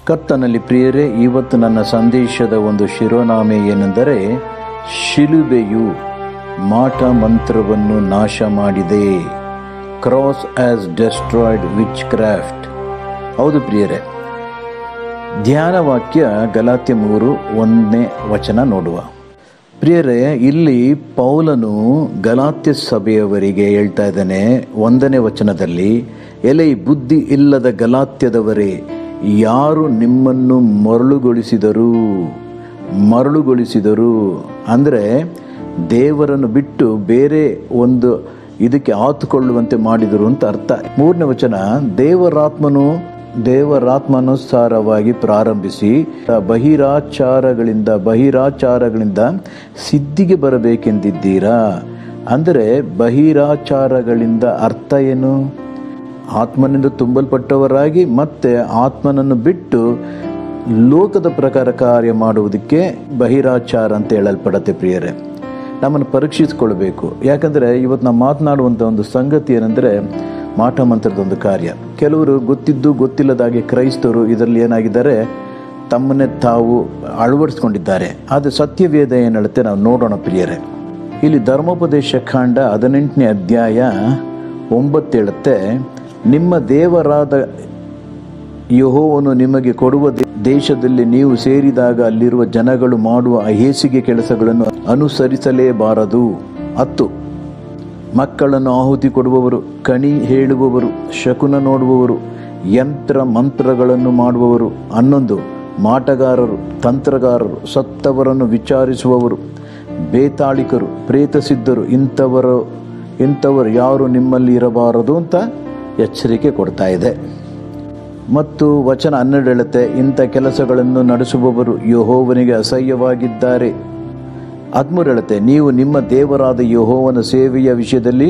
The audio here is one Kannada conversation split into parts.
ಕರ್ತನಲ್ಲಿ ಪ್ರಿಯರೇ ಇವತ್ತು ನನ್ನ ಸಂದೇಶದ ಒಂದು ಶಿರೋನಾಮೆ ಏನೆಂದರೆ ಶಿಲುಬೆಯು ಮಾಟ ಮಂತ್ರವನ್ನು ನಾಶ ಮಾಡಿದೆ cross has destroyed witchcraft ಹೌದು ಪ್ರಿಯರೇ ಧ್ಯಾನ ವಾಕ್ಯ ಗಲಾತ್ಯ ಮೂರು ಒಂದನೇ ವಚನ ನೋಡುವ ಪ್ರಿಯರೇ ಇಲ್ಲಿ ಪೌಲನು ಗಲಾತ್ಯ ಸಭೆಯವರಿಗೆ ಹೇಳ್ತಾ ಇದ್ದಾನೆ ಒಂದನೇ ವಚನದಲ್ಲಿ ಎಲೆ ಬುದ್ಧಿ ಇಲ್ಲದ ಗಲಾತ್ಯದವರೇ ಯಾರು ನಿಮ್ಮನ್ನು ಮರಳುಗೊಳಿಸಿದರು ಮರಳುಗೊಳಿಸಿದರು ಅಂದರೆ ದೇವರನ್ನು ಬಿಟ್ಟು ಬೇರೆ ಒಂದು ಇದಕ್ಕೆ ಆತುಕೊಳ್ಳುವಂತೆ ಮಾಡಿದರು ಅಂತ ಅರ್ಥ ಮೂರನೇ ವಚನ ದೇವರಾತ್ಮನು ದೇವರಾತ್ಮಾನುಸಾರವಾಗಿ ಪ್ರಾರಂಭಿಸಿ ಬಹಿರಾಚಾರಗಳಿಂದ ಬಹಿರಾಚಾರಗಳಿಂದ ಸಿದ್ಧಿಗೆ ಬರಬೇಕೆಂದಿದ್ದೀರಾ ಅಂದರೆ ಬಹಿರಾಚಾರಗಳಿಂದ ಅರ್ಥ ಏನು ಆತ್ಮನಿಂದ ತುಂಬಲ್ಪಟ್ಟವರಾಗಿ ಮತ್ತೆ ಆತ್ಮನನ್ನು ಬಿಟ್ಟು ಲೋಕದ ಪ್ರಕಾರ ಕಾರ್ಯ ಮಾಡುವುದಕ್ಕೆ ಬಹಿರಾಚಾರ ಅಂತ ಹೇಳಲ್ಪಡತ್ತೆ ಪ್ರಿಯರೇ ನಮ್ಮನ್ನು ಪರೀಕ್ಷಿಸಿಕೊಳ್ಬೇಕು ಯಾಕಂದರೆ ಇವತ್ತು ನಾವು ಮಾತನಾಡುವಂಥ ಒಂದು ಸಂಗತಿ ಏನಂದರೆ ಮಾಟ ಮಂತ್ರದ ಒಂದು ಕಾರ್ಯ ಕೆಲವರು ಗೊತ್ತಿದ್ದು ಗೊತ್ತಿಲ್ಲದಾಗೆ ಕ್ರೈಸ್ತರು ಇದರಲ್ಲಿ ಏನಾಗಿದ್ದಾರೆ ತಮ್ಮನ್ನೇ ತಾವು ಅಳವಡಿಸ್ಕೊಂಡಿದ್ದಾರೆ ಆದರೆ ಸತ್ಯವೇದ ಏನು ಹೇಳುತ್ತೆ ನಾವು ನೋಡೋಣ ಪ್ರಿಯರೇ ಇಲ್ಲಿ ಧರ್ಮೋಪದೇಶ ಕಾಂಡ ಹದಿನೆಂಟನೇ ಅಧ್ಯಾಯ ಒಂಬತ್ತೇಳುತ್ತೆ ನಿಮ್ಮ ದೇವರಾದ ಯಹೋವನು ನಿಮಗೆ ಕೊಡುವ ದೇ- ದೇಶದಲ್ಲಿ ನೀವು ಸೇರಿದಾಗ ಅಲ್ಲಿರುವ ಜನಗಳು ಮಾಡುವ ಅಹೇಸಿಗೆ ಕೆಲಸಗಳನ್ನು ಅನುಸರಿಸಲೇಬಾರದು ಹತ್ತು ಮಕ್ಕಳನ್ನು ಆಹುತಿ ಕೊಡುವವರು ಕಣಿ ಹೇಳುವವರು ಶಕುನ ನೋಡುವವರು ಯಂತ್ರ ಮಂತ್ರಗಳನ್ನು ಮಾಡುವವರು ಹನ್ನೊಂದು ಮಾಟಗಾರರು ತಂತ್ರಗಾರರು ಸತ್ತವರನ್ನು ವಿಚಾರಿಸುವವರು ಬೇತಾಳಿಕರು ಪ್ರೇತಸಿದ್ಧರು ಇಂಥವರು ಇಂಥವರು ಯಾರು ನಿಮ್ಮಲ್ಲಿ ಇರಬಾರದು ಅಂತ ಎಚ್ಚರಿಕೆ ಕೊಡ್ತಾ ಇದೆ ಮತ್ತು ವಚನ ಹನ್ನೆರಡು ಹೇಳುತ್ತೆ ಇಂಥ ಕೆಲಸಗಳನ್ನು ನಡೆಸುವವರು ಯಹೋವನಿಗೆ ಅಸಹ್ಯವಾಗಿದ್ದಾರೆ ಹದಿಮೂರು ಹೇಳುತ್ತೆ ನೀವು ನಿಮ್ಮ ದೇವರಾದ ಯಹೋವನ ಸೇವೆಯ ವಿಷಯದಲ್ಲಿ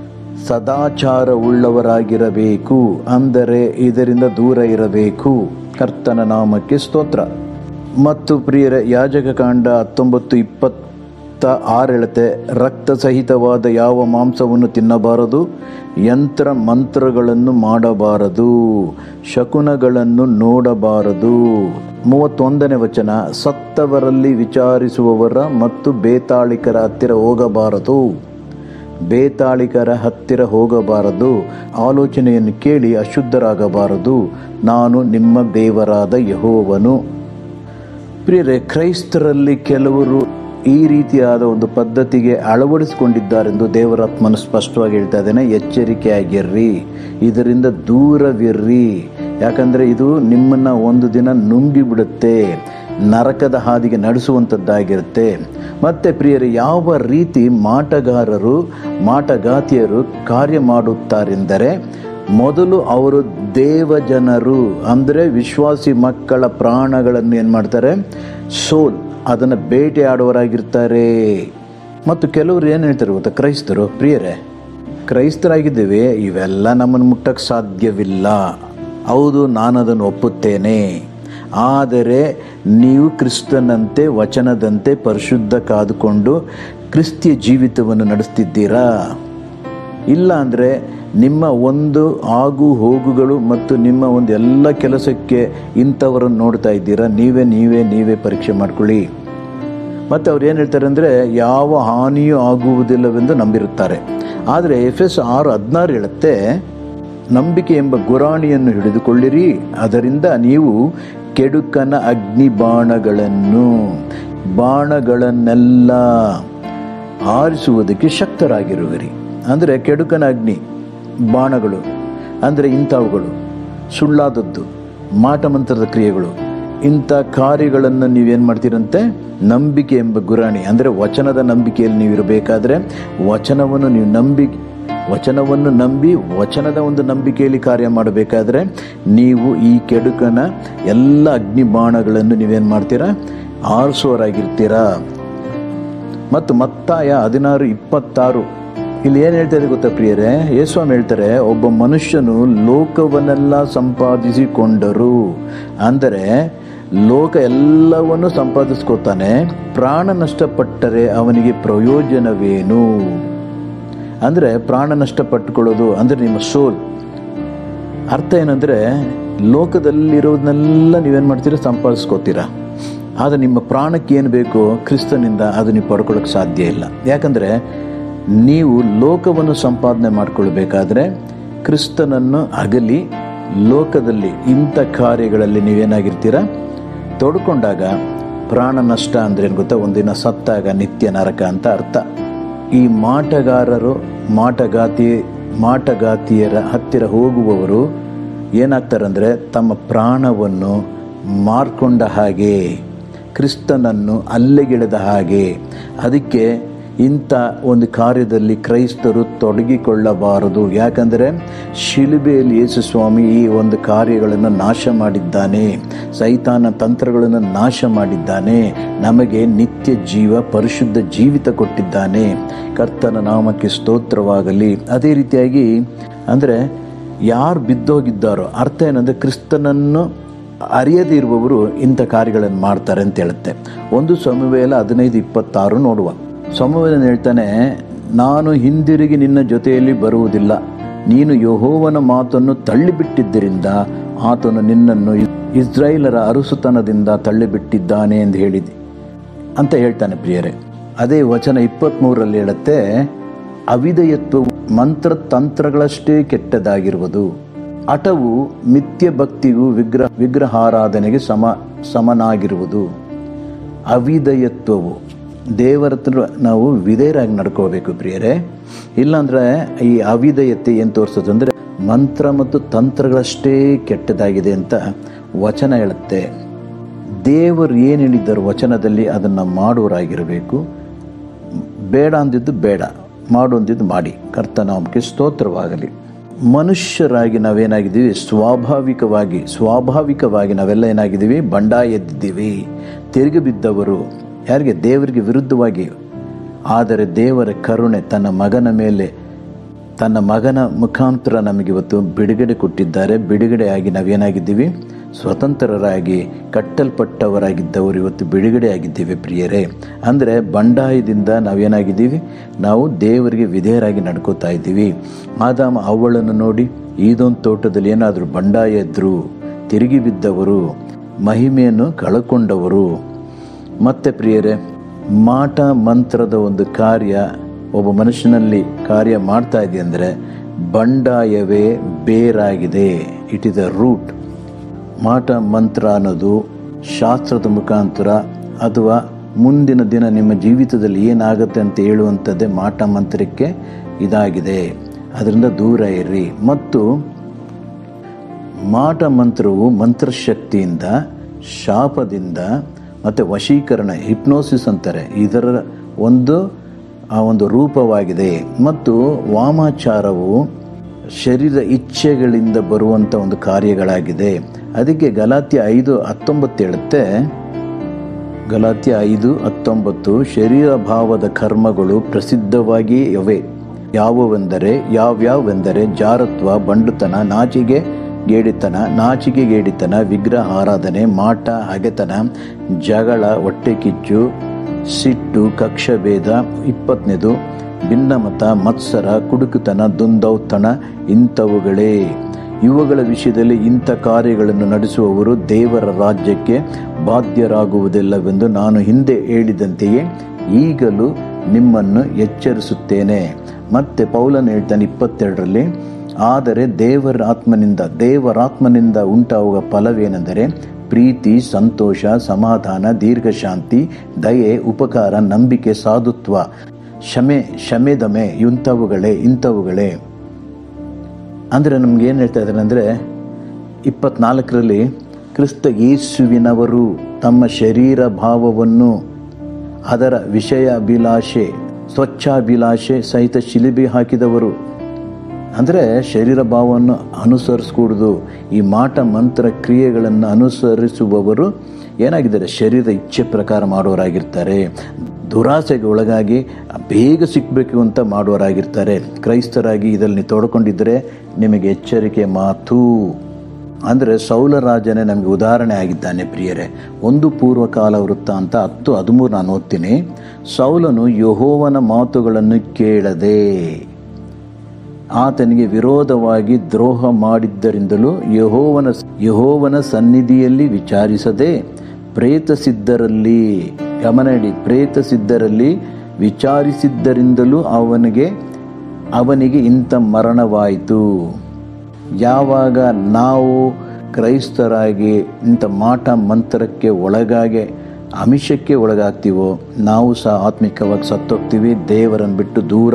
ಸದಾಚಾರ ಉಳ್ಳವರಾಗಿರಬೇಕು ಅಂದರೆ ಇದರಿಂದ ದೂರ ಇರಬೇಕು ಕರ್ತನ ನಾಮಕ್ಕೆ ಸ್ತೋತ್ರ ಮತ್ತು ಪ್ರಿಯರ ಯಾಜಕ ಕಾಂಡ ಹತ್ತೊಂಬತ್ತು ಇಪ್ಪತ್ತ ಆರು ಹೇಳುತ್ತೆ ರಕ್ತ ಸಹಿತವಾದ ಯಾವ ಮಾಂಸವನ್ನು ತಿನ್ನಬಾರದು ಯಂತ್ರ ಮಂತ್ರಗಳನ್ನು ಮಾಡಬಾರದು ಶಕುನಗಳನ್ನು ನೋಡಬಾರದು ಮೂವತ್ತೊಂದನೇ ವಚನ ಸತ್ತವರಲ್ಲಿ ವಿಚಾರಿಸುವವರ ಮತ್ತು ಬೇತಾಳಿಕರ ಹತ್ತಿರ ಹೋಗಬಾರದು ಬೇತಾಳಿಕರ ಹತ್ತಿರ ಹೋಗಬಾರದು ಆಲೋಚನೆಯನ್ನು ಕೇಳಿ ಅಶುದ್ಧರಾಗಬಾರದು ನಾನು ನಿಮ್ಮ ದೇವರಾದ ಯಹೋವನು ಪ್ರಿಯರೇ ಕ್ರೈಸ್ತರಲ್ಲಿ ಕೆಲವರು ಈ ರೀತಿಯಾದ ಒಂದು ಪದ್ಧತಿಗೆ ಅಳವಡಿಸಿಕೊಂಡಿದ್ದಾರೆಂದು ದೇವರಾತ್ಮನು ಸ್ಪಷ್ಟವಾಗಿ ಹೇಳ್ತಾ ಇದ್ದೇನೆ ಎಚ್ಚರಿಕೆಯಾಗಿರ್ರಿ ಇದರಿಂದ ದೂರವಿರ್ರಿ ಯಾಕಂದರೆ ಇದು ನಿಮ್ಮನ್ನು ಒಂದು ದಿನ ನುಂಗಿ ಬಿಡುತ್ತೆ ನರಕದ ಹಾದಿಗೆ ನಡೆಸುವಂಥದ್ದಾಗಿರುತ್ತೆ ಮತ್ತೆ ಪ್ರಿಯರೇ ಯಾವ ರೀತಿ ಮಾಟಗಾರರು ಮಾಟಗಾತಿಯರು ಕಾರ್ಯ ಮಾಡುತ್ತಾರೆಂದರೆ ಮೊದಲು ಅವರು ದೇವಜನರು ಅಂದರೆ ವಿಶ್ವಾಸಿ ಮಕ್ಕಳ ಪ್ರಾಣಗಳನ್ನು ಏನು ಮಾಡ್ತಾರೆ ಸೋಲ್ ಅದನ್ನು ಬೇಟೆಯಾಡುವವರಾಗಿರ್ತಾರೆ ಮತ್ತು ಕೆಲವರು ಏನು ಹೇಳ್ತಾರೆ ಗೊತ್ತಾ ಕ್ರೈಸ್ತರು ಪ್ರಿಯರೇ ಕ್ರೈಸ್ತರಾಗಿದ್ದೇವೆ ಇವೆಲ್ಲ ನಮ್ಮನ್ನು ಮುಟ್ಟಕ್ಕೆ ಸಾಧ್ಯವಿಲ್ಲ ಹೌದು ನಾನು ಅದನ್ನು ಒಪ್ಪುತ್ತೇನೆ ಆದರೆ ನೀವು ಕ್ರಿಸ್ತನಂತೆ ವಚನದಂತೆ ಪರಿಶುದ್ಧ ಕಾದುಕೊಂಡು ಕ್ರಿಸ್ತಿಯ ಜೀವಿತವನ್ನು ನಡೆಸ್ತಿದ್ದೀರಾ ಇಲ್ಲ ಅಂದರೆ ನಿಮ್ಮ ಒಂದು ಆಗು ಹೋಗುಗಳು ಮತ್ತು ನಿಮ್ಮ ಒಂದು ಎಲ್ಲ ಕೆಲಸಕ್ಕೆ ಇಂಥವರನ್ನು ನೋಡ್ತಾ ಇದ್ದೀರಾ ನೀವೇ ನೀವೇ ನೀವೇ ಪರೀಕ್ಷೆ ಮಾಡ್ಕೊಳ್ಳಿ ಮತ್ತು ಅವ್ರು ಏನು ಹೇಳ್ತಾರೆ ಅಂದರೆ ಯಾವ ಹಾನಿಯೂ ಆಗುವುದಿಲ್ಲವೆಂದು ನಂಬಿರುತ್ತಾರೆ ಆದರೆ ಎಫ್ ಎಸ್ ಆರು ಹದಿನಾರು ಹೇಳುತ್ತೆ ನಂಬಿಕೆ ಎಂಬ ಗುರಾಣಿಯನ್ನು ಹಿಡಿದುಕೊಳ್ಳಿರಿ ಅದರಿಂದ ನೀವು ಕೆಡುಕನ ಅಗ್ನಿ ಬಾಣಗಳನ್ನು ಬಾಣಗಳನ್ನೆಲ್ಲ ಆರಿಸುವುದಕ್ಕೆ ಶಕ್ತರಾಗಿರುವಿರಿ ಅಂದರೆ ಕೆಡುಕನ ಅಗ್ನಿ ಬಾಣಗಳು ಅಂದರೆ ಇಂಥವುಗಳು ಸುಳ್ಳಾದದ್ದು ಮಾಟಮಂತ್ರದ ಕ್ರಿಯೆಗಳು ಇಂಥ ಕಾರ್ಯಗಳನ್ನು ನೀವೇನು ಮಾಡ್ತೀರಂತೆ ನಂಬಿಕೆ ಎಂಬ ಗುರಾಣಿ ಅಂದರೆ ವಚನದ ನಂಬಿಕೆಯಲ್ಲಿ ನೀವು ಇರಬೇಕಾದ್ರೆ ವಚನವನ್ನು ನೀವು ನಂಬಿ ವಚನವನ್ನು ನಂಬಿ ವಚನದ ಒಂದು ನಂಬಿಕೆಯಲ್ಲಿ ಕಾರ್ಯ ಮಾಡಬೇಕಾದ್ರೆ ನೀವು ಈ ಕೆಡುಕನ ಎಲ್ಲ ಅಗ್ನಿ ಬಾಣಗಳನ್ನು ನೀವೇನು ಮಾಡ್ತೀರಾ ಆರಿಸುವರಾಗಿರ್ತೀರಾ ಮತ್ತು ಮತ್ತಾಯ ಹದಿನಾರು ಇಪ್ಪತ್ತಾರು ಇಲ್ಲಿ ಏನು ಹೇಳ್ತಾ ಇದೆ ಗೊತ್ತಾ ಪ್ರಿಯರೇ ಯೇಸ್ವಾಮಿ ಹೇಳ್ತಾರೆ ಒಬ್ಬ ಮನುಷ್ಯನು ಲೋಕವನ್ನೆಲ್ಲ ಸಂಪಾದಿಸಿಕೊಂಡರು ಅಂದರೆ ಲೋಕ ಎಲ್ಲವನ್ನು ಸಂಪಾದಿಸ್ಕೊತಾನೆ ಪ್ರಾಣ ನಷ್ಟಪಟ್ಟರೆ ಅವನಿಗೆ ಪ್ರಯೋಜನವೇನು ಅಂದರೆ ಪ್ರಾಣ ನಷ್ಟಪಟ್ಟುಕೊಳ್ಳೋದು ಅಂದರೆ ನಿಮ್ಮ ಸೋಲ್ ಅರ್ಥ ಏನಂದರೆ ಲೋಕದಲ್ಲಿರೋದನ್ನೆಲ್ಲ ನೀವೇನು ಮಾಡ್ತೀರಾ ಸಂಪಾದಿಸ್ಕೋತೀರಾ ಆದರೆ ನಿಮ್ಮ ಪ್ರಾಣಕ್ಕೆ ಏನು ಬೇಕೋ ಕ್ರಿಸ್ತನಿಂದ ಅದು ನೀವು ಪಡ್ಕೊಳ್ಳೋಕೆ ಸಾಧ್ಯ ಇಲ್ಲ ಯಾಕಂದರೆ ನೀವು ಲೋಕವನ್ನು ಸಂಪಾದನೆ ಮಾಡ್ಕೊಳ್ಬೇಕಾದ್ರೆ ಕ್ರಿಸ್ತನನ್ನು ಅಗಲಿ ಲೋಕದಲ್ಲಿ ಇಂಥ ಕಾರ್ಯಗಳಲ್ಲಿ ನೀವೇನಾಗಿರ್ತೀರ ತೊಡ್ಕೊಂಡಾಗ ಪ್ರಾಣ ನಷ್ಟ ಅಂದ್ರೆ ಏನು ಗೊತ್ತಾ ಒಂದಿನ ಸತ್ತಾಗ ನಿತ್ಯ ನರಕ ಅಂತ ಅರ್ಥ ಈ ಮಾಟಗಾರರು ಮಾಟಗಾತಿ ಮಾಟಗಾತಿಯರ ಹತ್ತಿರ ಹೋಗುವವರು ಏನಾಗ್ತಾರಂದ್ರೆ ತಮ್ಮ ಪ್ರಾಣವನ್ನು ಮಾರ್ಕೊಂಡ ಹಾಗೆ ಕ್ರಿಸ್ತನನ್ನು ಅಲ್ಲೆಗೆಳೆದ ಹಾಗೆ ಅದಕ್ಕೆ ಇಂಥ ಒಂದು ಕಾರ್ಯದಲ್ಲಿ ಕ್ರೈಸ್ತರು ತೊಡಗಿಕೊಳ್ಳಬಾರದು ಯಾಕಂದರೆ ಶಿಲುಬೆಯಲ್ಲಿ ಯೇಸು ಸ್ವಾಮಿ ಈ ಒಂದು ಕಾರ್ಯಗಳನ್ನು ನಾಶ ಮಾಡಿದ್ದಾನೆ ಸೈತಾನ ತಂತ್ರಗಳನ್ನು ನಾಶ ಮಾಡಿದ್ದಾನೆ ನಮಗೆ ನಿತ್ಯ ಜೀವ ಪರಿಶುದ್ಧ ಜೀವಿತ ಕೊಟ್ಟಿದ್ದಾನೆ ಕರ್ತನ ನಾಮಕ್ಕೆ ಸ್ತೋತ್ರವಾಗಲಿ ಅದೇ ರೀತಿಯಾಗಿ ಅಂದರೆ ಯಾರು ಬಿದ್ದೋಗಿದ್ದಾರೋ ಅರ್ಥ ಏನಂದರೆ ಕ್ರಿಸ್ತನನ್ನು ಅರಿಯದೇ ಇರುವವರು ಇಂಥ ಕಾರ್ಯಗಳನ್ನು ಮಾಡ್ತಾರೆ ಅಂತ ಹೇಳುತ್ತೆ ಒಂದು ಸಮುವೇಲ ಹದಿನೈದು ಇಪ್ಪತ್ತಾರು ನೋಡುವ ಸಮುವೇಲನ್ ಹೇಳ್ತಾನೆ ನಾನು ಹಿಂದಿರುಗಿ ನಿನ್ನ ಜೊತೆಯಲ್ಲಿ ಬರುವುದಿಲ್ಲ ನೀನು ಯಹೋವನ ಮಾತನ್ನು ತಳ್ಳಿಬಿಟ್ಟಿದ್ದರಿಂದ ಆತನು ನಿನ್ನನ್ನು ಇಸ್ರಾಯೇಲರ ಅರಸುತನದಿಂದ ತಳ್ಳಿಬಿಟ್ಟಿದ್ದಾನೆ ಎಂದು ಹೇಳಿದೆ ಅಂತ ಹೇಳ್ತಾನೆ ಪ್ರಿಯರೇ ಅದೇ ವಚನ ಇಪ್ಪತ್ತ್ಮೂರರಲ್ಲಿ ಹೇಳುತ್ತೆ ಅವಿಧೇಯತ್ವವು ಮಂತ್ರ ತಂತ್ರಗಳಷ್ಟೇ ಕೆಟ್ಟದಾಗಿರುವುದು ಹಠವು ಮಿಥ್ಯ ಭಕ್ತಿಗೂ ವಿಗ್ರಹ ವಿಗ್ರಹಾರಾಧನೆಗೆ ಸಮ ಸಮನಾಗಿರುವುದು ಅವಿಧೇಯತ್ವವು ದೇವರ ಹತ್ರ ನಾವು ವಿಧೇಯರಾಗಿ ನಡ್ಕೋಬೇಕು ಪ್ರಿಯರೇ ಇಲ್ಲಾಂದ್ರೆ ಈ ಅವಿಧೇಯತೆ ಏನು ತೋರಿಸ್ತದೆ ಅಂದರೆ ಮಂತ್ರ ಮತ್ತು ತಂತ್ರಗಳಷ್ಟೇ ಕೆಟ್ಟದಾಗಿದೆ ಅಂತ ವಚನ ಹೇಳುತ್ತೆ ದೇವರು ಏನು ಹೇಳಿದ್ದರು ವಚನದಲ್ಲಿ ಅದನ್ನು ಮಾಡುವರಾಗಿರಬೇಕು ಬೇಡ ಅಂದಿದ್ದು ಬೇಡ ಮಾಡು ಅಂದಿದ್ದು ಮಾಡಿ ಕರ್ತನಾಮಕ್ಕೆ ಸ್ತೋತ್ರವಾಗಲಿ ಮನುಷ್ಯರಾಗಿ ನಾವೇನಾಗಿದ್ದೀವಿ ಸ್ವಾಭಾವಿಕವಾಗಿ ಸ್ವಾಭಾವಿಕವಾಗಿ ನಾವೆಲ್ಲ ಏನಾಗಿದ್ದೀವಿ ಬಂಡಾಯ ಎದ್ದಿದ್ದೀವಿ ತಿರುಗಿ ಬಿದ್ದವರು ಯಾರಿಗೆ ದೇವರಿಗೆ ವಿರುದ್ಧವಾಗಿ ಆದರೆ ದೇವರ ಕರುಣೆ ತನ್ನ ಮಗನ ಮೇಲೆ ತನ್ನ ಮಗನ ಮುಖಾಂತರ ನಮಗಿವತ್ತು ಬಿಡುಗಡೆ ಕೊಟ್ಟಿದ್ದಾರೆ ಬಿಡುಗಡೆಯಾಗಿ ನಾವೇನಾಗಿದ್ದೀವಿ ಸ್ವತಂತ್ರರಾಗಿ ಕಟ್ಟಲ್ಪಟ್ಟವರಾಗಿದ್ದವರು ಇವತ್ತು ಬಿಡುಗಡೆ ಆಗಿದ್ದೀವಿ ಪ್ರಿಯರೇ ಅಂದರೆ ಬಂಡಾಯದಿಂದ ನಾವೇನಾಗಿದ್ದೀವಿ ನಾವು ದೇವರಿಗೆ ವಿಧೇಯರಾಗಿ ನಡ್ಕೋತಾ ಇದ್ದೀವಿ ಆದಾಮ ಅವಳನ್ನು ನೋಡಿ ಇದೊಂದು ತೋಟದಲ್ಲಿ ಏನಾದರೂ ಬಂಡಾಯ ಇದ್ದರು ತಿರುಗಿ ಬಿದ್ದವರು ಮಹಿಮೆಯನ್ನು ಕಳಕೊಂಡವರು ಮತ್ತೆ ಪ್ರಿಯರೇ ಮಾಟ ಮಂತ್ರದ ಒಂದು ಕಾರ್ಯ ಒಬ್ಬ ಮನುಷ್ಯನಲ್ಲಿ ಕಾರ್ಯ ಮಾಡ್ತಾ ಇದೆ ಅಂದರೆ ಬಂಡಾಯವೇ ಬೇರಾಗಿದೆ ಇಟ್ ಇಸ್ ಅ ರೂಟ್ ಮಾಟ ಮಂತ್ರ ಅನ್ನೋದು ಶಾಸ್ತ್ರದ ಮುಖಾಂತರ ಅಥವಾ ಮುಂದಿನ ದಿನ ನಿಮ್ಮ ಜೀವಿತದಲ್ಲಿ ಏನಾಗುತ್ತೆ ಅಂತ ಹೇಳುವಂಥದ್ದೇ ಮಾಟ ಮಂತ್ರಕ್ಕೆ ಇದಾಗಿದೆ ಅದರಿಂದ ದೂರ ಇರ್ರಿ ಮತ್ತು ಮಾಟ ಮಂತ್ರವು ಮಂತ್ರಶಕ್ತಿಯಿಂದ ಶಾಪದಿಂದ ಮತ್ತು ವಶೀಕರಣ ಹಿಪ್ನೋಸಿಸ್ ಅಂತಾರೆ ಇದರ ಒಂದು ಆ ಒಂದು ರೂಪವಾಗಿದೆ ಮತ್ತು ವಾಮಾಚಾರವು ಶರೀರ ಇಚ್ಛೆಗಳಿಂದ ಬರುವಂಥ ಒಂದು ಕಾರ್ಯಗಳಾಗಿದೆ ಅದಕ್ಕೆ ಗಲಾತ್ಯ ಐದು ಹತ್ತೊಂಬತ್ತು ಹೇಳುತ್ತೆ ಗಲಾತ್ಯ ಐದು ಹತ್ತೊಂಬತ್ತು ಶರೀರ ಭಾವದ ಕರ್ಮಗಳು ಪ್ರಸಿದ್ಧವಾಗಿ ಇವೆ ಯಾವುವೆಂದರೆ ಯಾವ್ಯಾವೆಂದರೆ ಜಾರತ್ವ ಬಂಡುತನ ನಾಚಿಗೆ ಗೇಡಿತನ ನಾಚಿಕೆ ಗೇಡಿತನ ವಿಗ್ರಹ ಆರಾಧನೆ ಮಾಟ ಹಗೆತನ ಜಗಳ ಹೊಟ್ಟೆ ಕಿಚ್ಚು ಸಿಟ್ಟು ಕಕ್ಷಭೇದ ಇಪ್ಪತ್ತನೇದು ಭಿನ್ನಮತ ಮತ್ಸರ ಕುಡುಕುತನ ದುಂದೌತಣ ಇಂಥವುಗಳೇ ಇವುಗಳ ವಿಷಯದಲ್ಲಿ ಇಂಥ ಕಾರ್ಯಗಳನ್ನು ನಡೆಸುವವರು ದೇವರ ರಾಜ್ಯಕ್ಕೆ ಬಾಧ್ಯರಾಗುವುದಿಲ್ಲವೆಂದು ನಾನು ಹಿಂದೆ ಹೇಳಿದಂತೆಯೇ ಈಗಲೂ ನಿಮ್ಮನ್ನು ಎಚ್ಚರಿಸುತ್ತೇನೆ ಮತ್ತೆ ಪೌಲನ್ ಹೇಳ್ತಾನೆ ಇಪ್ಪತ್ತೆರಡರಲ್ಲಿ ಆದರೆ ದೇವರ ಆತ್ಮನಿಂದ ದೇವರಾತ್ಮನಿಂದ ಉಂಟಾಗುವ ಫಲವೇನೆಂದರೆ ಪ್ರೀತಿ ಸಂತೋಷ ಸಮಾಧಾನ ದೀರ್ಘಶಾಂತಿ ದಯೆ ಉಪಕಾರ ನಂಬಿಕೆ ಸಾಧುತ್ವ ಶಮೆ ಶಮೆದಮೆ ಇಂಥವುಗಳೇ ಇಂಥವುಗಳೇ ಅಂದರೆ ನಮ್ಗೆ ಏನು ಹೇಳ್ತಾ ಇದ್ದಾರೆ ಅಂದರೆ ಇಪ್ಪತ್ನಾಲ್ಕರಲ್ಲಿ ಕ್ರಿಸ್ತ ಯೇಸುವಿನವರು ತಮ್ಮ ಶರೀರ ಭಾವವನ್ನು ಅದರ ವಿಷಯ ಅಭಿಲಾಷೆ ಸ್ವಚ್ಛಾಭಿಲಾಷೆ ಸಹಿತ ಶಿಲಿಬಿ ಹಾಕಿದವರು ಅಂದರೆ ಶರೀರ ಭಾವವನ್ನು ಅನುಸರಿಸ್ಕೂಡ್ದು ಈ ಮಾಟ ಮಂತ್ರ ಕ್ರಿಯೆಗಳನ್ನು ಅನುಸರಿಸುವವರು ಏನಾಗಿದ್ದಾರೆ ಶರೀರ ಇಚ್ಛೆ ಪ್ರಕಾರ ಮಾಡುವವರಾಗಿರ್ತಾರೆ ದುರಾಸೆಗೆ ಒಳಗಾಗಿ ಬೇಗ ಸಿಕ್ಕಬೇಕು ಅಂತ ಮಾಡುವವರಾಗಿರ್ತಾರೆ ಕ್ರೈಸ್ತರಾಗಿ ಇದರಲ್ಲಿ ತೊಡ್ಕೊಂಡಿದ್ದರೆ ನಿಮಗೆ ಎಚ್ಚರಿಕೆ ಮಾತು ಅಂದರೆ ಸೌಲರಾಜನೇ ನಮಗೆ ಉದಾಹರಣೆ ಆಗಿದ್ದಾನೆ ಪ್ರಿಯರೇ ಒಂದು ಪೂರ್ವಕಾಲ ವೃತ್ತ ಅಂತ ಹತ್ತು ಹದಿಮೂರು ನಾನು ಓದ್ತೀನಿ ಸೌಲನು ಯಹೋವನ ಮಾತುಗಳನ್ನು ಕೇಳದೆ ಆತನಿಗೆ ವಿರೋಧವಾಗಿ ದ್ರೋಹ ಮಾಡಿದ್ದರಿಂದಲೂ ಯಹೋವನ ಯಹೋವನ ಸನ್ನಿಧಿಯಲ್ಲಿ ವಿಚಾರಿಸದೆ ಪ್ರೇತಸಿದ್ಧರಲ್ಲಿ ಗಮನಡಿ ಪ್ರೇತಸಿದ್ಧರಲ್ಲಿ ವಿಚಾರಿಸಿದ್ದರಿಂದಲೂ ಅವನಿಗೆ ಅವನಿಗೆ ಇಂಥ ಮರಣವಾಯಿತು ಯಾವಾಗ ನಾವು ಕ್ರೈಸ್ತರಾಗಿ ಇಂಥ ಮಾಟ ಮಂತ್ರಕ್ಕೆ ಒಳಗಾಗಿ ಅಮಿಷಕ್ಕೆ ಒಳಗಾಗ್ತೀವೋ ನಾವು ಸಹ ಆತ್ಮಿಕವಾಗಿ ಸತ್ತೋಗ್ತೀವಿ ದೇವರನ್ನು ಬಿಟ್ಟು ದೂರ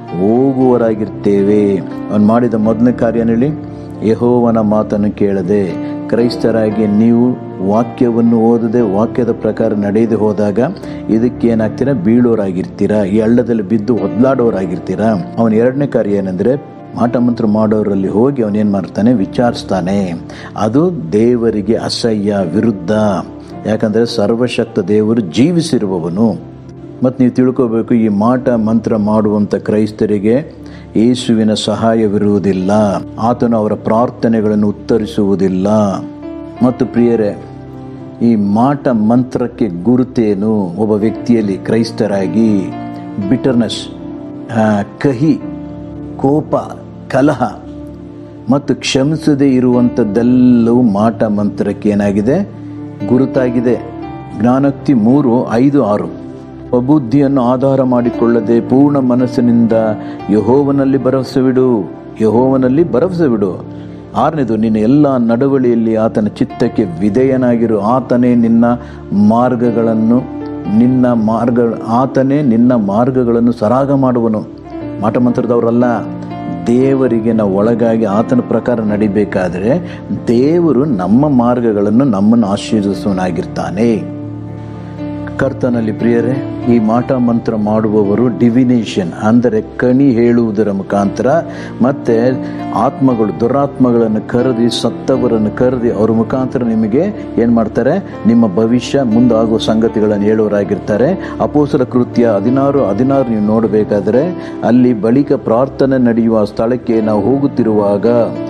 ಹೋಗುವರಾಗಿರ್ತೇವೆ ಅವನು ಮಾಡಿದ ಮೊದಲನೇ ಕಾರ್ಯ ಹೇಳಿ ಯಹೋವನ ಮಾತನ್ನು ಕೇಳದೆ ಕ್ರೈಸ್ತರಾಗಿ ನೀವು ವಾಕ್ಯವನ್ನು ಓದದೆ ವಾಕ್ಯದ ಪ್ರಕಾರ ನಡೆಯದೆ ಹೋದಾಗ ಇದಕ್ಕೆ ಏನಾಗ್ತೀರಾ ಬೀಳೋರಾಗಿರ್ತೀರಾ ಈ ಹಳ್ಳದಲ್ಲಿ ಬಿದ್ದು ಒದ್ಲಾಡೋರಾಗಿರ್ತೀರಾ ಅವನ ಎರಡನೇ ಕಾರ್ಯ ಏನಂದ್ರೆ ಮಾಟ ಮಂತ್ರ ಮಾಡೋರಲ್ಲಿ ಹೋಗಿ ಅವನೇನು ಮಾಡ್ತಾನೆ ವಿಚಾರಿಸ್ತಾನೆ ಅದು ದೇವರಿಗೆ ಅಸಹ್ಯ ವಿರುದ್ಧ ಯಾಕಂದರೆ ಸರ್ವಶಕ್ತ ದೇವರು ಜೀವಿಸಿರುವವನು ಮತ್ತು ನೀವು ತಿಳ್ಕೋಬೇಕು ಈ ಮಾಟ ಮಂತ್ರ ಮಾಡುವಂಥ ಕ್ರೈಸ್ತರಿಗೆ ಯೇಸುವಿನ ಸಹಾಯವಿರುವುದಿಲ್ಲ ಆತನು ಅವರ ಪ್ರಾರ್ಥನೆಗಳನ್ನು ಉತ್ತರಿಸುವುದಿಲ್ಲ ಮತ್ತು ಪ್ರಿಯರೇ ಈ ಮಾಟ ಮಂತ್ರಕ್ಕೆ ಗುರುತೇನು ಒಬ್ಬ ವ್ಯಕ್ತಿಯಲ್ಲಿ ಕ್ರೈಸ್ತರಾಗಿ ಬಿಟರ್ನೆಸ್ ಕಹಿ ಕೋಪ ಕಲಹ ಮತ್ತು ಕ್ಷಮಿಸದೇ ಇರುವಂಥದ್ದೆಲ್ಲವೂ ಮಾಟ ಮಂತ್ರಕ್ಕೆ ಏನಾಗಿದೆ ಗುರುತಾಗಿದೆ ಜ್ಞಾನೋಕ್ತಿ ಮೂರು ಐದು ಆರು ಅಬುದ್ಧಿಯನ್ನು ಆಧಾರ ಮಾಡಿಕೊಳ್ಳದೆ ಪೂರ್ಣ ಮನಸ್ಸಿನಿಂದ ಯಹೋವನಲ್ಲಿ ಭರವಸೆವಿಡು ಯಹೋವನಲ್ಲಿ ಭರವಸೆವಿಡು ಆರನೇದು ನಿನ್ನ ಎಲ್ಲ ನಡವಳಿಯಲ್ಲಿ ಆತನ ಚಿತ್ತಕ್ಕೆ ವಿಧೇಯನಾಗಿರು ಆತನೇ ನಿನ್ನ ಮಾರ್ಗಗಳನ್ನು ನಿನ್ನ ಮಾರ್ಗ ಆತನೇ ನಿನ್ನ ಮಾರ್ಗಗಳನ್ನು ಸರಾಗ ಮಾಡುವನು ಮಾಟ ಮಂತ್ರದವರಲ್ಲ ದೇವರಿಗೆ ನಾವು ಒಳಗಾಗಿ ಆತನ ಪ್ರಕಾರ ನಡಿಬೇಕಾದರೆ ದೇವರು ನಮ್ಮ ಮಾರ್ಗಗಳನ್ನು ನಮ್ಮನ್ನು ಆಶೀರ್ವದಿಸುವನಾಗಿರ್ತಾನೆ ಕರ್ತನಲ್ಲಿ ಪ್ರಿಯರೇ ಈ ಮಾಟ ಮಂತ್ರ ಮಾಡುವವರು ಡಿವಿನೇಷನ್ ಅಂದರೆ ಕಣಿ ಹೇಳುವುದರ ಮುಖಾಂತರ ಮತ್ತೆ ಆತ್ಮಗಳು ದುರಾತ್ಮಗಳನ್ನು ಕರೆದಿ ಸತ್ತವರನ್ನು ಕರೆದಿ ಅವ್ರ ಮುಖಾಂತರ ನಿಮಗೆ ಏನು ಮಾಡ್ತಾರೆ ನಿಮ್ಮ ಭವಿಷ್ಯ ಮುಂದಾಗುವ ಸಂಗತಿಗಳನ್ನು ಹೇಳೋರಾಗಿರ್ತಾರೆ ಅಪೋಸಲ ಕೃತ್ಯ ಹದಿನಾರು ಹದಿನಾರು ನೀವು ನೋಡಬೇಕಾದ್ರೆ ಅಲ್ಲಿ ಬಳಿಕ ಪ್ರಾರ್ಥನೆ ನಡೆಯುವ ಸ್ಥಳಕ್ಕೆ ನಾವು ಹೋಗುತ್ತಿರುವಾಗ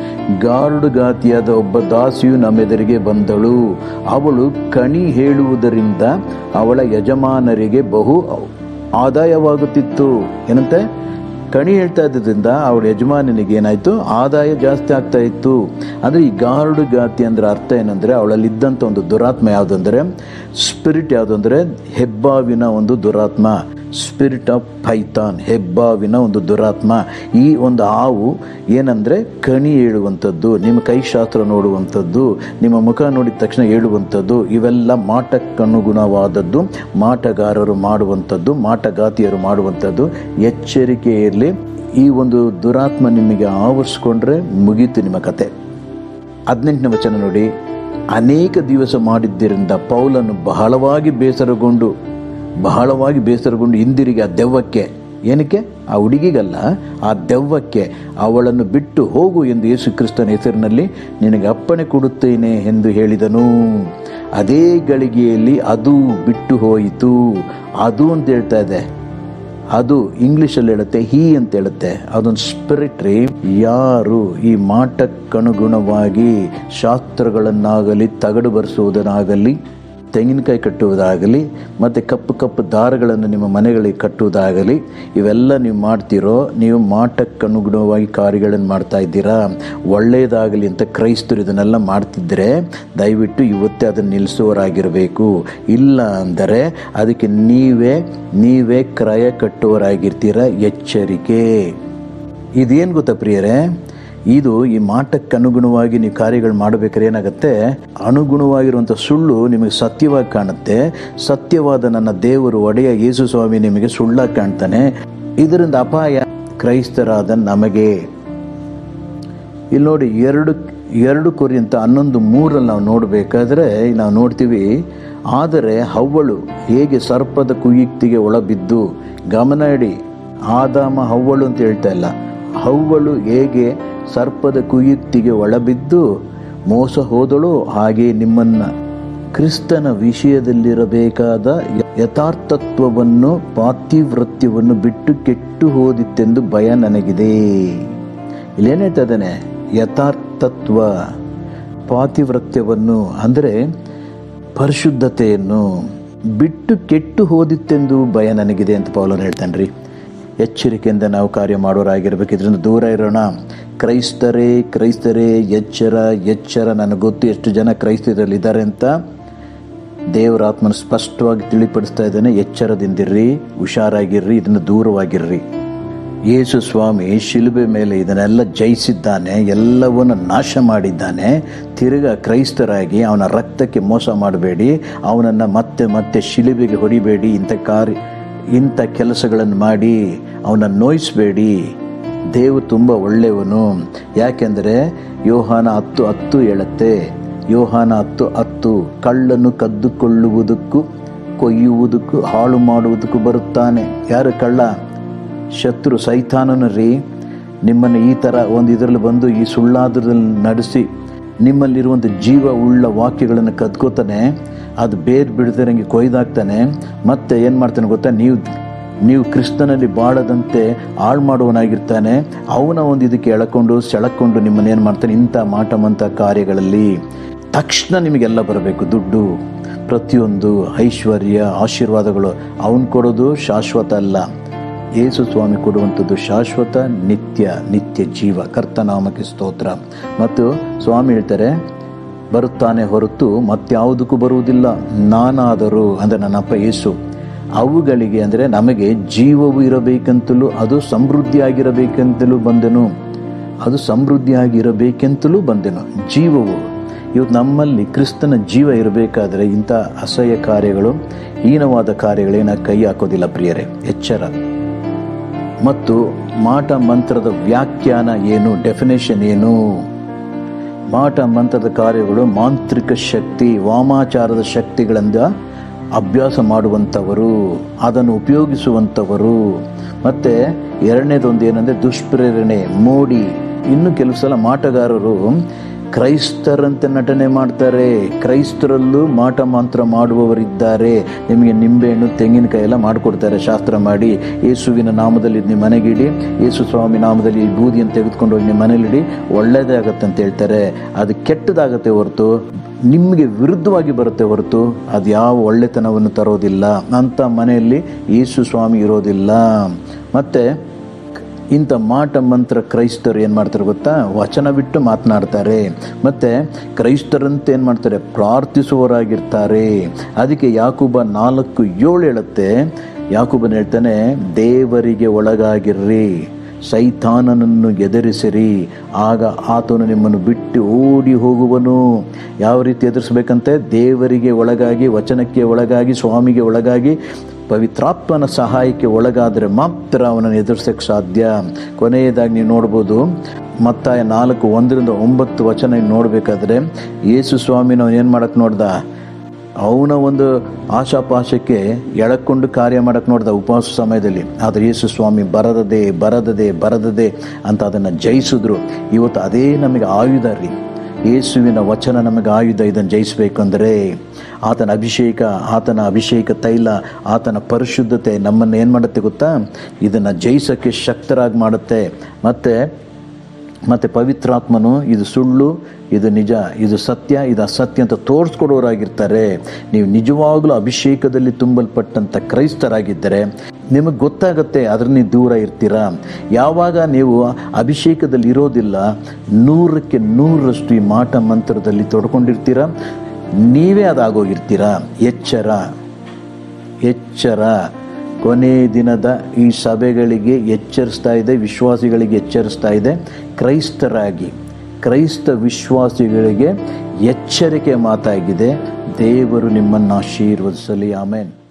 ಗಾರುಡುಗಾತಿಯಾದ ಒಬ್ಬ ದಾಸಿಯು ನಮ್ಮೆದುರಿಗೆ ಬಂದಳು ಅವಳು ಕಣಿ ಹೇಳುವುದರಿಂದ ಅವಳ ಯಜಮಾನರಿಗೆ ಬಹು ಆದಾಯವಾಗುತ್ತಿತ್ತು ಏನಂತೆ ಕಣಿ ಹೇಳ್ತಾ ಇದ್ದರಿಂದ ಅವಳ ಯಜಮಾನನಿಗೆ ಏನಾಯ್ತು ಆದಾಯ ಜಾಸ್ತಿ ಆಗ್ತಾ ಇತ್ತು ಅಂದರೆ ಈ ಗಾರುಡು ಗಾತಿ ಅಂದ್ರೆ ಅರ್ಥ ಏನಂದ್ರೆ ಅವಳಲ್ಲಿ ಇದ್ದಂಥ ಒಂದು ದುರಾತ್ಮ ಯಾವುದು ಅಂದರೆ ಸ್ಪಿರಿಟ್ ಯಾವುದು ಅಂದರೆ ಹೆಬ್ಬಾವಿನ ಒಂದು ದುರಾತ್ಮ ಸ್ಪಿರಿಟ್ ಆಫ್ ಪೈಥಾನ್ ಹೆಬ್ಬಾವಿನ ಒಂದು ದುರಾತ್ಮ ಈ ಒಂದು ಹಾವು ಏನಂದರೆ ಕಣಿ ಹೇಳುವಂಥದ್ದು ನಿಮ್ಮ ಕೈಶಾಸ್ತ್ರ ನೋಡುವಂಥದ್ದು ನಿಮ್ಮ ಮುಖ ನೋಡಿದ ತಕ್ಷಣ ಹೇಳುವಂಥದ್ದು ಇವೆಲ್ಲ ಮಾಟಕ್ಕನುಗುಣವಾದದ್ದು ಮಾಟಗಾರರು ಮಾಡುವಂಥದ್ದು ಮಾಟಗಾತಿಯರು ಮಾಡುವಂಥದ್ದು ಎಚ್ಚರಿಕೆ ಇರಲಿ ಈ ಒಂದು ದುರಾತ್ಮ ನಿಮಗೆ ಆವರಿಸ್ಕೊಂಡ್ರೆ ಮುಗೀತು ನಿಮ್ಮ ಕತೆ ಹದಿನೆಂಟನೇ ವಚನ ನೋಡಿ ಅನೇಕ ದಿವಸ ಮಾಡಿದ್ದರಿಂದ ಪೌಲನು ಬಹಳವಾಗಿ ಬೇಸರಗೊಂಡು ಬಹಳವಾಗಿ ಬೇಸರಗೊಂಡು ಹಿಂದಿರುಗಿ ಆ ದೆವ್ವಕ್ಕೆ ಏನಕ್ಕೆ ಆ ಹುಡುಗಿಗಲ್ಲ ಆ ದೆವ್ವಕ್ಕೆ ಅವಳನ್ನು ಬಿಟ್ಟು ಹೋಗು ಎಂದು ಯೇಸು ಕ್ರಿಸ್ತನ ಹೆಸರಿನಲ್ಲಿ ನಿನಗೆ ಅಪ್ಪಣೆ ಕೊಡುತ್ತೇನೆ ಎಂದು ಹೇಳಿದನು ಅದೇ ಗಳಿಗೆಯಲ್ಲಿ ಅದು ಬಿಟ್ಟು ಹೋಯಿತು ಅದು ಅಂತ ಹೇಳ್ತಾ ಇದೆ ಅದು ಇಂಗ್ಲಿಷಲ್ಲಿ ಹೇಳುತ್ತೆ ಹೀ ಅಂತ ಹೇಳುತ್ತೆ ಅದೊಂದು ಸ್ಪಿರಿಟ್ ರೀ ಯಾರು ಈ ಮಾಟಕ್ಕನುಗುಣವಾಗಿ ಶಾಸ್ತ್ರಗಳನ್ನಾಗಲಿ ತಗಡು ಬರೆಸುವುದನ್ನಾಗಲಿ ತೆಂಗಿನಕಾಯಿ ಕಟ್ಟುವುದಾಗಲಿ ಮತ್ತು ಕಪ್ಪು ಕಪ್ಪು ದಾರಗಳನ್ನು ನಿಮ್ಮ ಮನೆಗಳಿಗೆ ಕಟ್ಟುವುದಾಗಲಿ ಇವೆಲ್ಲ ನೀವು ಮಾಡ್ತೀರೋ ನೀವು ಮಾಟಕ್ಕನುಗುಣವಾಗಿ ಕಾರ್ಯಗಳನ್ನು ಮಾಡ್ತಾ ಇದ್ದೀರಾ ಒಳ್ಳೆಯದಾಗಲಿ ಅಂತ ಕ್ರೈಸ್ತರು ಇದನ್ನೆಲ್ಲ ಮಾಡ್ತಿದ್ದರೆ ದಯವಿಟ್ಟು ಇವತ್ತೇ ಅದನ್ನು ನಿಲ್ಲಿಸುವವರಾಗಿರಬೇಕು ಇಲ್ಲ ಅಂದರೆ ಅದಕ್ಕೆ ನೀವೇ ನೀವೇ ಕ್ರಯ ಕಟ್ಟುವವರಾಗಿರ್ತೀರ ಎಚ್ಚರಿಕೆ ಇದೇನು ಗೊತ್ತಾ ಪ್ರಿಯರೇ ಇದು ಈ ಮಾಟಕ್ಕೆ ಅನುಗುಣವಾಗಿ ನೀವು ಕಾರ್ಯಗಳು ಮಾಡಬೇಕಾದ್ರೆ ಏನಾಗುತ್ತೆ ಅನುಗುಣವಾಗಿರುವಂಥ ಸುಳ್ಳು ನಿಮಗೆ ಸತ್ಯವಾಗಿ ಕಾಣುತ್ತೆ ಸತ್ಯವಾದ ನನ್ನ ದೇವರು ಒಡೆಯ ಯೇಸು ಸ್ವಾಮಿ ನಿಮಗೆ ಸುಳ್ಳಾಗಿ ಕಾಣ್ತಾನೆ ಇದರಿಂದ ಅಪಾಯ ಕ್ರೈಸ್ತರಾದ ನಮಗೆ ಇಲ್ಲಿ ನೋಡಿ ಎರಡು ಎರಡು ಕೊರಿಯಂತ ಹನ್ನೊಂದು ಮೂರಲ್ಲಿ ನಾವು ನೋಡಬೇಕಾದ್ರೆ ನಾವು ನೋಡ್ತೀವಿ ಆದರೆ ಹವ್ವಳು ಹೇಗೆ ಸರ್ಪದ ಕುಯುಕ್ತಿಗೆ ಒಳಬಿದ್ದು ಗಮನ ಇಡಿ ಆದಾಮ ಹವ್ವಳು ಅಂತ ಹೇಳ್ತಾ ಇಲ್ಲ ಹವ್ವಳು ಹೇಗೆ ಸರ್ಪದ ಕುಯುಕ್ತಿಗೆ ಒಳಬಿದ್ದು ಮೋಸ ಹೋದಳು ಹಾಗೆ ನಿಮ್ಮನ್ನ ಕ್ರಿಸ್ತನ ವಿಷಯದಲ್ಲಿರಬೇಕಾದ ಯಥಾರ್ಥತ್ವವನ್ನು ಪಾತಿವೃತ್ಯವನ್ನು ಬಿಟ್ಟು ಕೆಟ್ಟು ಹೋದಿತ್ತೆಂದು ಭಯ ನನಗಿದೆ ಇಲ್ಲೇನು ಹೇಳ್ತಾ ಇದ್ದಾನೆ ಯಥಾರ್ಥತ್ವ ಪಾತಿವೃತ್ಯವನ್ನು ಅಂದರೆ ಪರಿಶುದ್ಧತೆಯನ್ನು ಬಿಟ್ಟು ಕೆಟ್ಟು ಹೋದಿತ್ತೆಂದು ಭಯ ನನಗಿದೆ ಅಂತ ಪೌಲನ್ ಹೇಳ್ತಾನೆ ರೀ ಎಚ್ಚರಿಕೆಯಿಂದ ನಾವು ಕಾರ್ಯ ಮಾಡೋರಾಗಿರ್ಬೇಕು ಇದರಿಂದ ದೂರ ಇರೋಣ ಕ್ರೈಸ್ತರೇ ಕ್ರೈಸ್ತರೇ ಎಚ್ಚರ ಎಚ್ಚರ ನನಗೆ ಗೊತ್ತು ಎಷ್ಟು ಜನ ಕ್ರೈಸ್ತರಲ್ಲಿ ಇದ್ದಾರೆ ಅಂತ ದೇವರ ಆತ್ಮನ ಸ್ಪಷ್ಟವಾಗಿ ತಿಳಿಪಡಿಸ್ತಾ ಇದ್ದಾನೆ ಎಚ್ಚರದಿಂದಿರ್ರಿ ಹುಷಾರಾಗಿರ್ರಿ ಇದನ್ನು ದೂರವಾಗಿರ್ರಿ ಯೇಸು ಸ್ವಾಮಿ ಶಿಲುಬೆ ಮೇಲೆ ಇದನ್ನೆಲ್ಲ ಜಯಿಸಿದ್ದಾನೆ ಎಲ್ಲವನ್ನು ನಾಶ ಮಾಡಿದ್ದಾನೆ ತಿರುಗ ಕ್ರೈಸ್ತರಾಗಿ ಅವನ ರಕ್ತಕ್ಕೆ ಮೋಸ ಮಾಡಬೇಡಿ ಅವನನ್ನು ಮತ್ತೆ ಮತ್ತೆ ಶಿಲುಬೆಗೆ ಹೊಡಿಬೇಡಿ ಇಂಥ ಕಾರ್ಯ ಇಂಥ ಕೆಲಸಗಳನ್ನು ಮಾಡಿ ಅವನನ್ನು ನೋಯಿಸಬೇಡಿ ದೇವರು ತುಂಬ ಒಳ್ಳೆಯವನು ಯಾಕೆಂದರೆ ಯೋಹಾನ ಹತ್ತು ಹತ್ತು ಹೇಳುತ್ತೆ ಯೋಹಾನ ಹತ್ತು ಹತ್ತು ಕಳ್ಳನ್ನು ಕದ್ದುಕೊಳ್ಳುವುದಕ್ಕೂ ಕೊಯ್ಯುವುದಕ್ಕೂ ಹಾಳು ಮಾಡುವುದಕ್ಕೂ ಬರುತ್ತಾನೆ ಯಾರು ಕಳ್ಳ ಶತ್ರು ಸೈತಾನನು ರೀ ನಿಮ್ಮನ್ನು ಈ ಥರ ಒಂದು ಇದರಲ್ಲಿ ಬಂದು ಈ ಸುಳ್ಳಾದ್ರದಲ್ಲಿ ನಡೆಸಿ ನಿಮ್ಮಲ್ಲಿರುವಂಥ ಜೀವ ಉಳ್ಳ ವಾಕ್ಯಗಳನ್ನು ಕದ್ಕೋತಾನೆ ಅದು ಬೇರ್ ಬಿಡದಿರಂಗೆ ಕೊಯ್ದಾಕ್ತಾನೆ ಮತ್ತೆ ಏನು ಮಾಡ್ತಾನೆ ಗೊತ್ತಾ ನೀವು ನೀವು ಕ್ರಿಸ್ತನಲ್ಲಿ ಬಾಳದಂತೆ ಹಾಳು ಮಾಡುವನಾಗಿರ್ತಾನೆ ಅವನ ಒಂದು ಇದಕ್ಕೆ ಎಳಕೊಂಡು ಸೆಳಕೊಂಡು ನಿಮ್ಮನ್ನು ಏನು ಮಾಡ್ತಾನೆ ಇಂಥ ಮಾಟಮಂಥ ಕಾರ್ಯಗಳಲ್ಲಿ ತಕ್ಷಣ ನಿಮಗೆಲ್ಲ ಬರಬೇಕು ದುಡ್ಡು ಪ್ರತಿಯೊಂದು ಐಶ್ವರ್ಯ ಆಶೀರ್ವಾದಗಳು ಅವನು ಕೊಡೋದು ಶಾಶ್ವತ ಅಲ್ಲ ಯೇಸು ಸ್ವಾಮಿ ಕೊಡುವಂಥದ್ದು ಶಾಶ್ವತ ನಿತ್ಯ ನಿತ್ಯ ಜೀವ ಕರ್ತನಾಮಕ್ಕೆ ಸ್ತೋತ್ರ ಮತ್ತು ಸ್ವಾಮಿ ಹೇಳ್ತಾರೆ ಬರುತ್ತಾನೆ ಹೊರತು ಮತ್ಯಾವುದಕ್ಕೂ ಬರುವುದಿಲ್ಲ ನಾನಾದರೂ ಅಂದರೆ ನನ್ನಪ್ಪ ಯೇಸು ಅವುಗಳಿಗೆ ಅಂದರೆ ನಮಗೆ ಜೀವವು ಇರಬೇಕಂತಲೂ ಅದು ಸಮೃದ್ಧಿಯಾಗಿರಬೇಕಂತಲೂ ಬಂದೆನು ಅದು ಸಮೃದ್ಧಿಯಾಗಿರಬೇಕೆಂತಲೂ ಬಂದೆನು ಜೀವವು ಇವತ್ತು ನಮ್ಮಲ್ಲಿ ಕ್ರಿಸ್ತನ ಜೀವ ಇರಬೇಕಾದ್ರೆ ಇಂಥ ಅಸಹ್ಯ ಕಾರ್ಯಗಳು ಹೀನವಾದ ಕಾರ್ಯಗಳೇನ ಕೈ ಹಾಕೋದಿಲ್ಲ ಪ್ರಿಯರೇ ಎಚ್ಚರ ಮತ್ತು ಮಾಟ ಮಂತ್ರದ ವ್ಯಾಖ್ಯಾನ ಏನು ಡೆಫಿನೇಷನ್ ಏನು ಮಾಟ ಮಂತ್ರದ ಕಾರ್ಯಗಳು ಮಾಂತ್ರಿಕ ಶಕ್ತಿ ವಾಮಾಚಾರದ ಶಕ್ತಿಗಳಿಂದ ಅಭ್ಯಾಸ ಮಾಡುವಂಥವರು ಅದನ್ನು ಉಪಯೋಗಿಸುವಂಥವರು ಮತ್ತು ಎರಡನೇದೊಂದು ಏನಂದರೆ ದುಷ್ಪ್ರೇರಣೆ ಮೋಡಿ ಇನ್ನು ಕೆಲವು ಸಲ ಮಾಟಗಾರರು ಕ್ರೈಸ್ತರಂತೆ ನಟನೆ ಮಾಡ್ತಾರೆ ಕ್ರೈಸ್ತರಲ್ಲೂ ಮಾಟ ಮಂತ್ರ ಮಾಡುವವರಿದ್ದಾರೆ ನಿಮಗೆ ನಿಂಬೆಹಣ್ಣು ತೆಂಗಿನಕಾಯಿ ಎಲ್ಲ ಮಾಡಿಕೊಡ್ತಾರೆ ಶಾಸ್ತ್ರ ಮಾಡಿ ಯೇಸುವಿನ ನಾಮದಲ್ಲಿ ನಿಮ್ಮ ಮನೆಗಿಡಿ ಯೇಸು ಸ್ವಾಮಿ ನಾಮದಲ್ಲಿ ಈ ಬೂದಿಯನ್ನು ತೆಗೆದುಕೊಂಡು ಹೋಗಿ ನಿಮ್ಮ ಮನೇಲಿಡಿ ಒಳ್ಳೆಯದೇ ಆಗುತ್ತೆ ಅಂತ ಹೇಳ್ತಾರೆ ಅದು ಕೆಟ್ಟದಾಗತ್ತೆ ಹೊರತು ನಿಮಗೆ ವಿರುದ್ಧವಾಗಿ ಬರುತ್ತೆ ಹೊರತು ಅದು ಯಾವ ಒಳ್ಳೆತನವನ್ನು ತರೋದಿಲ್ಲ ಅಂಥ ಮನೆಯಲ್ಲಿ ಯೇಸು ಸ್ವಾಮಿ ಇರೋದಿಲ್ಲ ಮತ್ತು ಇಂಥ ಮಾಟ ಮಂತ್ರ ಕ್ರೈಸ್ತರು ಏನು ಮಾಡ್ತಾರೆ ಗೊತ್ತಾ ವಚನ ಬಿಟ್ಟು ಮಾತನಾಡ್ತಾರೆ ಮತ್ತು ಕ್ರೈಸ್ತರಂತೆ ಏನು ಮಾಡ್ತಾರೆ ಪ್ರಾರ್ಥಿಸುವವರಾಗಿರ್ತಾರೆ ಅದಕ್ಕೆ ಯಾಕೂಬ ನಾಲ್ಕು ಏಳು ಹೇಳುತ್ತೆ ಯಾಕೂಬನ್ ಹೇಳ್ತಾನೆ ದೇವರಿಗೆ ಒಳಗಾಗಿರ್ರಿ ಸೈತಾನನನ್ನು ಎದುರಿಸಿರಿ ಆಗ ಆತನು ನಿಮ್ಮನ್ನು ಬಿಟ್ಟು ಓಡಿ ಹೋಗುವನು ಯಾವ ರೀತಿ ಎದುರಿಸ್ಬೇಕಂತೆ ದೇವರಿಗೆ ಒಳಗಾಗಿ ವಚನಕ್ಕೆ ಒಳಗಾಗಿ ಸ್ವಾಮಿಗೆ ಒಳಗಾಗಿ ಪವಿತ್ರಾತ್ಮನ ಸಹಾಯಕ್ಕೆ ಒಳಗಾದರೆ ಮಾತ್ರ ಅವನನ್ನು ಎದುರಿಸೋಕ್ಕೆ ಸಾಧ್ಯ ಕೊನೆಯದಾಗಿ ನೀವು ನೋಡ್ಬೋದು ಮತ್ತಾಯ ನಾಲ್ಕು ಒಂದರಿಂದ ಒಂಬತ್ತು ವಚನ ನೀವು ನೋಡಬೇಕಾದ್ರೆ ಯೇಸು ಸ್ವಾಮಿನ ಏನು ಮಾಡಕ್ಕೆ ನೋಡ್ದ ಅವನ ಒಂದು ಆಶಾಪಾಶಕ್ಕೆ ಎಳಕೊಂಡು ಕಾರ್ಯ ಮಾಡಕ್ಕೆ ನೋಡ್ದ ಉಪವಾಸ ಸಮಯದಲ್ಲಿ ಆದರೆ ಯೇಸು ಸ್ವಾಮಿ ಬರದದೆ ಬರದದೆ ಬರದದೆ ಅಂತ ಅದನ್ನು ಜಯಿಸಿದ್ರು ಇವತ್ತು ಅದೇ ನಮಗೆ ಆಯುಧ ರೀ ಯೇಸುವಿನ ವಚನ ನಮಗೆ ಆಯುಧ ಇದನ್ನು ಜಯಿಸಬೇಕಂದ್ರೆ ಆತನ ಅಭಿಷೇಕ ಆತನ ಅಭಿಷೇಕ ತೈಲ ಆತನ ಪರಿಶುದ್ಧತೆ ನಮ್ಮನ್ನು ಏನು ಮಾಡುತ್ತೆ ಗೊತ್ತಾ ಇದನ್ನು ಜಯಿಸೋಕ್ಕೆ ಶಕ್ತರಾಗಿ ಮಾಡುತ್ತೆ ಮತ್ತು ಮತ್ತು ಪವಿತ್ರಾತ್ಮನು ಇದು ಸುಳ್ಳು ಇದು ನಿಜ ಇದು ಸತ್ಯ ಇದು ಅಸತ್ಯ ಅಂತ ತೋರಿಸ್ಕೊಡೋರಾಗಿರ್ತಾರೆ ನೀವು ನಿಜವಾಗ್ಲೂ ಅಭಿಷೇಕದಲ್ಲಿ ತುಂಬಲ್ಪಟ್ಟಂಥ ಕ್ರೈಸ್ತರಾಗಿದ್ದರೆ ನಿಮಗೆ ಗೊತ್ತಾಗುತ್ತೆ ಅದ್ರ ನೀವು ದೂರ ಇರ್ತೀರಾ ಯಾವಾಗ ನೀವು ಅಭಿಷೇಕದಲ್ಲಿ ಇರೋದಿಲ್ಲ ನೂರಕ್ಕೆ ನೂರರಷ್ಟು ಈ ಮಾಟ ಮಂತ್ರದಲ್ಲಿ ತೊಡ್ಕೊಂಡಿರ್ತೀರ ನೀವೇ ಅದಾಗೋಗಿರ್ತೀರಾ ಎಚ್ಚರ ಎಚ್ಚರ ಕೊನೆ ದಿನದ ಈ ಸಭೆಗಳಿಗೆ ಎಚ್ಚರಿಸ್ತಾ ಇದೆ ವಿಶ್ವಾಸಿಗಳಿಗೆ ಎಚ್ಚರಿಸ್ತಾ ಇದೆ ಕ್ರೈಸ್ತರಾಗಿ ಕ್ರೈಸ್ತ ವಿಶ್ವಾಸಿಗಳಿಗೆ ಎಚ್ಚರಿಕೆ ಮಾತಾಗಿದೆ ದೇವರು ನಿಮ್ಮನ್ನು ಆಶೀರ್ವದಿಸಲಿ ಆಮೇನ್